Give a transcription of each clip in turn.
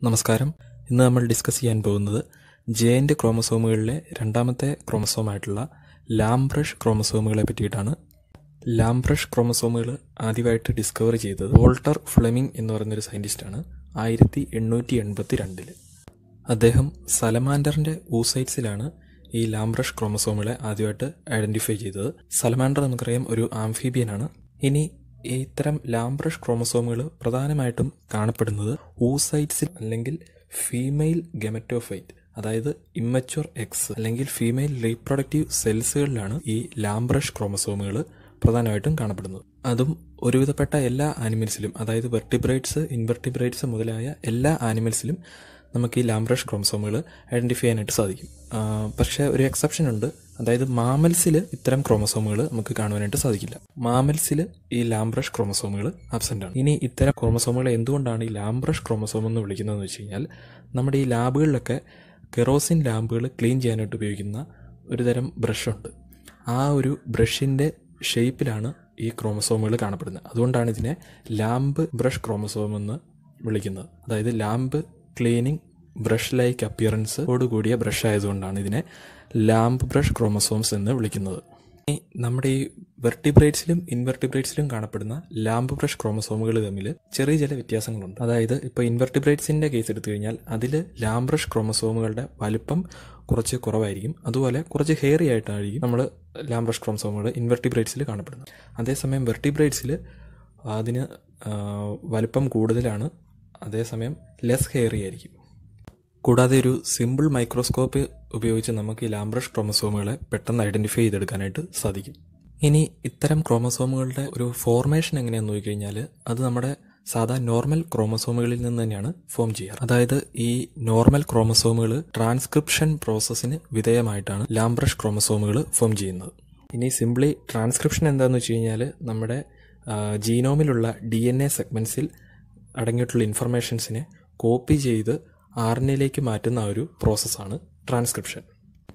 നമസ്കാരം ഇന്ന് നമ്മൾ ഡിസ്കസ് ചെയ്യാൻ പോകുന്നത് ജെയിൻ്റ് ക്രോമസോമുകളിലെ രണ്ടാമത്തെ ക്രോമസോമായിട്ടുള്ള ലാംബ്രഷ് ക്രോമസോമുകളെ പറ്റിയിട്ടാണ് ലാംബ്രഷ് ക്രോമസോമുകൾ ആദ്യമായിട്ട് ഡിസ്കവർ ചെയ്തത് വോൾട്ടർ ഫ്ലെമിംഗ് എന്ന് പറയുന്നൊരു സയൻറ്റിസ്റ്റാണ് ആയിരത്തി എണ്ണൂറ്റി എൺപത്തി രണ്ടില് അദ്ദേഹം സലമാൻഡറിൻ്റെ ഊസൈറ്റ്സിലാണ് ഈ ലാംബ്രഷ് ക്രോമസോമുകളെ ആദ്യമായിട്ട് ഐഡൻറ്റിഫൈ ചെയ്തത് സലമാൻഡർ നമുക്കറിയാം ഒരു ആംഫീബിയനാണ് ഇനി ഈ ഇത്തരം ലാംബ്രഷ് ക്രോമസോമുകൾ പ്രധാനമായിട്ടും കാണപ്പെടുന്നത് ഊസൈറ്റ്സിൽ അല്ലെങ്കിൽ ഫീമെയിൽ ഗെമറ്റോഫൈറ്റ് അതായത് ഇമ്മച്വർ എക്സ് അല്ലെങ്കിൽ ഫീമെയിൽ റീപ്രൊഡക്റ്റീവ് സെൽസുകളിലാണ് ഈ ലാംബ്രഷ് ക്രോമസോമുകൾ പ്രധാനമായിട്ടും കാണപ്പെടുന്നത് അതും ഒരുവിധപ്പെട്ട എല്ലാ ആനിമൽസിലും അതായത് വെർട്ടിബ്രേറ്റ്സ് ഇൻവെർട്ടിബ്രേറ്റ്സ് മുതലായ എല്ലാ ആനിമൽസിലും നമുക്ക് ഈ ലാംബ്രഷ് ക്രോമസോമുകൾ ഐഡൻറ്റിഫൈ ചെയ്യാനായിട്ട് സാധിക്കും ആ, പക്ഷേ ഒരു എക്സെപ്ഷൻ ഉണ്ട് അതായത് മാമൽസിൽ ഇത്തരം ക്രോമസോമുകൾ നമുക്ക് കാണുവാനായിട്ട് സാധിക്കില്ല മാമൽസിൽ ഈ ലാംബ്രഷ് ക്രോമസോമുകൾ ആബ്സെൻ്റ് ആണ് ഇനി ഇത്തരം ക്രോമസോമുകളെ എന്തുകൊണ്ടാണ് ഈ ലാംബ്രഷ് ക്രോമസോം എന്ന് വിളിക്കുന്നതെന്ന് വെച്ച് കഴിഞ്ഞാൽ നമ്മുടെ ഈ ലാബുകളിലൊക്കെ കെറോസിൻ ലാമ്പുകൾ ക്ലീൻ ചെയ്യാനായിട്ട് ഉപയോഗിക്കുന്ന ഒരു തരം ബ്രഷുണ്ട് ആ ഒരു ബ്രഷിൻ്റെ ഷേപ്പിലാണ് ഈ ക്രോമസോമുകൾ കാണപ്പെടുന്നത് അതുകൊണ്ടാണ് ഇതിനെ ലാമ്പ് ബ്രഷ് ക്രോമസോം എന്ന് വിളിക്കുന്നത് അതായത് lamp cleaning brush like appearance കൂടിയ ബ്രഷ് ആയതുകൊണ്ടാണ് ഇതിനെ ലാമ്പ് ബ്രഷ് ക്രോമസോംസ് എന്ന് വിളിക്കുന്നത് ഇനി നമ്മുടെ ഈ വെർട്ടിബ്രേറ്റ്സിലും ഇൻവെർട്ടിബ്രേറ്റ്സിലും കാണപ്പെടുന്ന ലാമ്പ് ബ്രഷ് ക്രോമസോമുകൾ തമ്മിൽ ചെറിയ ചില വ്യത്യാസങ്ങളുണ്ട് അതായത് ഇപ്പോൾ ഇൻവെർട്ടിബ്രേറ്റ്സിന്റെ കേസ് എടുത്തു കഴിഞ്ഞാൽ അതിൽ ലാംബ്രഷ് ക്രോമസോമുകളുടെ വലുപ്പം കുറച്ച് കുറവായിരിക്കും അതുപോലെ കുറച്ച് ഹെയറി ആയിട്ടായിരിക്കും നമ്മൾ ലാംബ്രഷ് ക്രോമസോമുകൾ ഇൻവെർട്ടിബ്രേറ്റ്സിൽ കാണപ്പെടുന്നത് അതേസമയം വെർട്ടിബ്രേറ്റ്സിൽ അതിന് ആ, വലുപ്പം കൂടുതലാണ് അതേസമയം ലെസ് ഹെയറി ആയിരിക്കും കൂടാതെ ഒരു സിമ്പിൾ മൈക്രോസ്കോപ്പ് ഉപയോഗിച്ച് നമുക്ക് ഈ ലാംബ്രഷ് ക്രോമസോമുകളെ പെട്ടെന്ന് ഐഡന്റിഫൈ ചെയ്തെടുക്കാനായിട്ട് സാധിക്കും ഇനി ഇത്തരം ക്രോമസോമുകളുടെ ഒരു ഫോർമേഷൻ എങ്ങനെയാണെന്ന് നോക്കിക്കഴിഞ്ഞാൽ അത് നമ്മുടെ സാധാ നോർമൽ ക്രോമസോമുകളിൽ നിന്ന് തന്നെയാണ് ഫോം ചെയ്യാറ് അതായത് ഈ നോർമൽ ക്രോമസോമുകൾ ട്രാൻസ്ക്രിപ്ഷൻ പ്രോസസ്സിന് വിധേയമായിട്ടാണ് ലാംബ്രഷ് ക്രോമസോമുകൾ ഫോം ചെയ്യുന്നത് ഇനി സിംപ്ലി ട്രാൻസ്ക്രിപ്ഷൻ എന്താണെന്ന് വെച്ച് കഴിഞ്ഞാൽ നമ്മുടെ ആ, ജീനോമിലുള്ള ഡി എൻ എ സെഗ്മെൻസിൽ അടങ്ങിയിട്ടുള്ള ഇൻഫർമേഷൻസിനെ കോപ്പി ചെയ്ത് ആർ എൻ എയിലേക്ക് മാറ്റുന്ന ആ ഒരു പ്രോസസ്സാണ് ട്രാൻസ്ക്രിപ്ഷൻ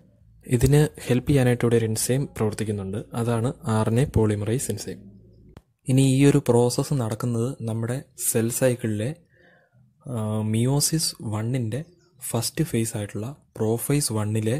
ഇതിന് ഹെൽപ്പ് ചെയ്യാനായിട്ട് ഇവിടെ ഒരു എൻസൈം പ്രവർത്തിക്കുന്നുണ്ട് അതാണ് R N A polymerase enzyme ഇനി ഈ ഒരു പ്രോസസ്സ് നടക്കുന്നത് നമ്മുടെ സെൽ സൈക്കിളിലെ മിയോസിസ് വണ്ണിൻ്റെ ഫസ്റ്റ് ഫേസ് ആയിട്ടുള്ള പ്രോഫേസ് വണ്ണിലെ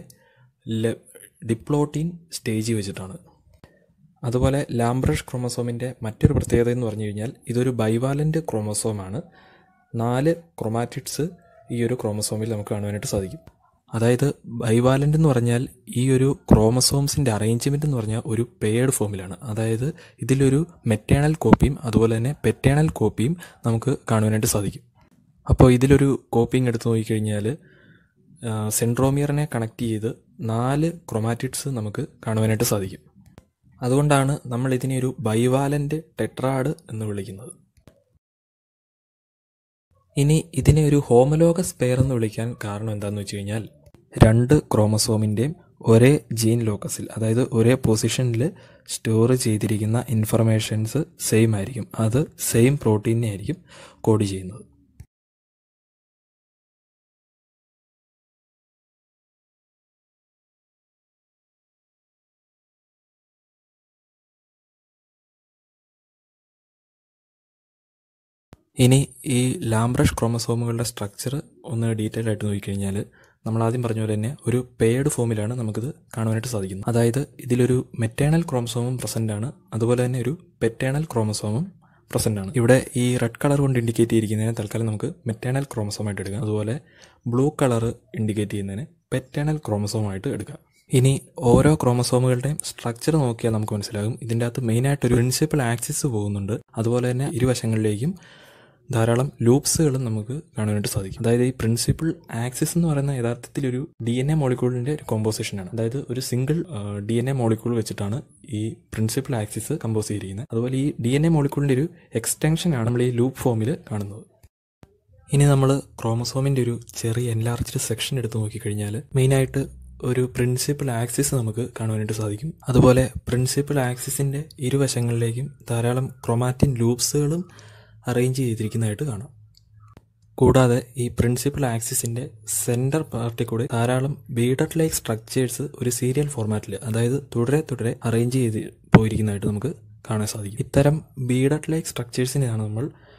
ഡിപ്ലോട്ടീൻ സ്റ്റേജ് വെച്ചിട്ടാണ് അതുപോലെ ലാംബ്രഷ് ക്രോമസോമിൻ്റെ മറ്റൊരു പ്രത്യേകത എന്ന് പറഞ്ഞു കഴിഞ്ഞാൽ ഇതൊരു ബൈവാലൻ്റ് ക്രോമസോമാണ് നാല് ക്രൊമാറ്റിഡ്സ് ഈ ഒരു ക്രോമസോമിൽ നമുക്ക് കാണുവാനായിട്ട് സാധിക്കും അതായത് ബൈവാലൻ്റ് എന്ന് പറഞ്ഞാൽ ഈ ഒരു ക്രോമസോംസിൻ്റെ അറേഞ്ച്മെൻ്റ് എന്ന് പറഞ്ഞാൽ ഒരു പെയർഡ് ഫോമിലാണ് അതായത് ഇതിലൊരു മെറ്റേണൽ കോപ്പിയും അതുപോലെ തന്നെ പെറ്റേണൽ കോപ്പിയും നമുക്ക് കാണുവാനായിട്ട് സാധിക്കും അപ്പോൾ ഇതിലൊരു കോപ്പിങ് എടുത്ത് നോക്കിക്കഴിഞ്ഞാൽ സെൻട്രോമിയറിനെ കണക്ട് ചെയ്ത് നാല് ക്രൊമാറ്റിഡ്സ് നമുക്ക് കാണുവാനായിട്ട് സാധിക്കും അതുകൊണ്ടാണ് നമ്മൾ ഇതിനെ ഒരു ബൈവാലന്റ് ടെട്രാഡ് എന്ന് വിളിക്കുന്നത് ഇനി ഇതിനെ ഒരു ഹോമലോഗസ് പെയർ എന്ന് വിളിക്കാൻ കാരണം എന്താണെന്ന് വെച്ച് കഴിഞ്ഞാൽ രണ്ട് ക്രോമസോമിൻ്റെയും ഒരേ ജീൻ ലോക്കസിൽ അതായത് ഒരേ പൊസിഷനിൽ സ്റ്റോർ ചെയ്തിരിക്കുന്ന ഇൻഫർമേഷൻസ് സെയിം ആയിരിക്കും അത് സെയിം പ്രോട്ടീനെ ആയിരിക്കും കോഡ് ചെയ്യുന്നത് ഇനി ഈ ലാംബ്രഷ് ക്രോമസോമുകളുടെ സ്ട്രക്ചർ ഒന്ന് ഡീറ്റെയിൽ ആയിട്ട് നോക്കിക്കഴിഞ്ഞാൽ നമ്മൾ ആദ്യം പറഞ്ഞ പോലെ തന്നെ ഒരു പെയർഡ് ഫോമിലാണ് നമുക്കിത് കാണുവാനായിട്ട് സാധിക്കുന്നത് അതായത് ഇതിലൊരു മെറ്റേണൽ ക്രോമസോമും പ്രസന്റ് ആണ് അതുപോലെ തന്നെ ഒരു പെറ്റേണൽ ക്രോമസോമും പ്രസന്റ് ആണ് ഇവിടെ ഈ റെഡ് കളർ കൊണ്ട് ഇൻഡിക്കേറ്റ് ചെയ്തിരിക്കുന്നതിനെ തൽക്കാലം നമുക്ക് മെറ്റേണൽ ക്രോമസോമായിട്ട് എടുക്കാം അതുപോലെ ബ്ലൂ കളർ ഇൻഡിക്കേറ്റ് ചെയ്യുന്നതിനെ പെറ്റേണൽ ക്രോമസോമായിട്ട് എടുക്കാം ഇനി ഓരോ ക്രോമസോമുകളുടെയും സ്ട്രക്ചർ നോക്കിയാൽ നമുക്ക് മനസ്സിലാകും ഇതിൻ്റെ അകത്ത് മെയിനായിട്ട് ഒരു പ്രിൻസിപ്പൽ ആക്സിസ് പോകുന്നുണ്ട് അതുപോലെ തന്നെ ഇരുവശങ്ങളിലേക്കും ധാരാളം ലൂപ്സുകളും നമുക്ക് കാണാനായിട്ട് സാധിക്കും അതായത് ഈ പ്രിൻസിപ്പിൾ ആക്സിസ് എന്ന് പറയുന്ന യഥാർത്ഥത്തിൽ ഒരു ഡി എൻ എ മോളിക്യൂളിന്റെ ഒരു കോമ്പോസിഷനാണ് അതായത് ഒരു single D N A molecule വെച്ചിട്ടാണ് ഈ പ്രിൻസിപ്പിൾ ആക്സിസ് കമ്പോസ് ചെയ്തിരിക്കുന്നത് അതുപോലെ ഈ ഡി എൻ എ മോളിക്യൂളിന്റെ ഒരു എക്സ്റ്റൻഷൻ ആണ് നമ്മൾ ഈ ലൂപ്പ് ഫോമിൽ കാണുന്നത് ഇനി നമ്മൾ ക്രോമസോമിന്റെ ഒരു ചെറിയ എൻലാർജ്ഡ് സെക്ഷൻ എടുത്ത് നോക്കിക്കഴിഞ്ഞാൽ മെയിനായിട്ട് ഒരു പ്രിൻസിപ്പൽ ആക്സിസ് നമുക്ക് കാണുവാനായിട്ട് സാധിക്കും അതുപോലെ പ്രിൻസിപ്പൽ ആക്സിസിന്റെ ഇരുവശങ്ങളിലേക്കും ധാരാളം ക്രൊമാറ്റിൻ ലൂപ്സുകളും അറേഞ്ച് ചെയ്തിരിക്കുന്നതായിട്ട് കാണാം കൂടാതെ ഈ പ്രിൻസിപ്പൽ ആക്സിസിന്റെ സെന്റർ പാർട്ടിൽ കൂടെ ധാരാളം ബീഡഡ് ലൈക്ക് സ്ട്രക്ചേഴ്സ് ഒരു സീരിയൽ ഫോർമാറ്റിൽ അതായത് തുടരെ തുടരെ അറേഞ്ച് ചെയ്ത് പോയിരിക്കുന്നതായിട്ട് നമുക്ക് കാണാൻ സാധിക്കും ഇത്തരം ബീഡഡ് ലൈക്ക് സ്ട്രക്ചേഴ്സിനെയാണ് നമ്മൾ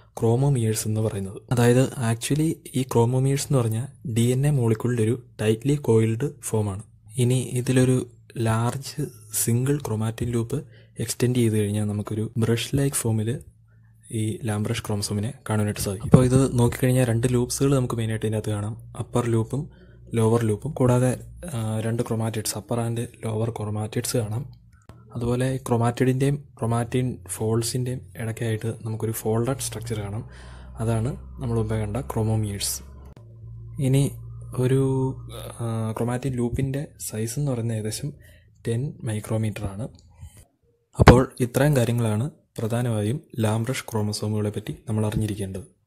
ക്രോമോമിയേഴ്സ് എന്ന് പറയുന്നത് അതായത് ആക്ച്വലി ഈ ക്രോമോമിയേഴ്സ് എന്ന് പറഞ്ഞാൽ ഡി എൻ എ മോളിക്കുളിൻ്റെ ഒരു ടൈറ്റ്ലി കോയിൽഡ് ഫോമാണ് ഇനി ഇതിലൊരു large single chromatin loop extend ചെയ്ത് കഴിഞ്ഞാൽ നമുക്കൊരു ബ്രഷ് ലൈക്ക് ഫോമിൽ ഈ ലാംബ്രഷ് ക്രോമസോമിനെ കാണാനായിട്ട് സാധിക്കും അപ്പോൾ ഇത് നോക്കിക്കഴിഞ്ഞാൽ രണ്ട് ലൂപ്സുകൾ നമുക്ക് മെയിനായിട്ട് ഇതിനകത്ത് കാണാം അപ്പർ ലൂപ്പും ലോവർ ലൂപ്പും കൂടാതെ ആ, രണ്ട് chromatids upper and lower chromatids കാണാം അതുപോലെ ക്രൊമാറ്റിഡിൻ്റെയും ക്രൊമാറ്റിൻ ഫോൾസിൻ്റെയും ഇടയ്ക്കായിട്ട് നമുക്കൊരു ഫോൾഡഡ് സ്ട്രക്ചർ കാണാം അതാണ് നമ്മൾ മുമ്പേ കണ്ട ക്രോമോമിയേഴ്സ് ഇനി ഒരു ക്രൊമാറ്റിൻ ലൂപ്പിൻ്റെ സൈസ് എന്ന് പറയുന്നത് ഏകദേശം ടെൻ മൈക്രോമീറ്റർ ആണ് അപ്പോൾ ഇത്രയും കാര്യങ്ങളാണ് പ്രധാനമായും ലാംബ്രഷ് ക്രോമസോമുകളെ പറ്റി നമ്മൾ അറിഞ്ഞിരിക്കേണ്ടത്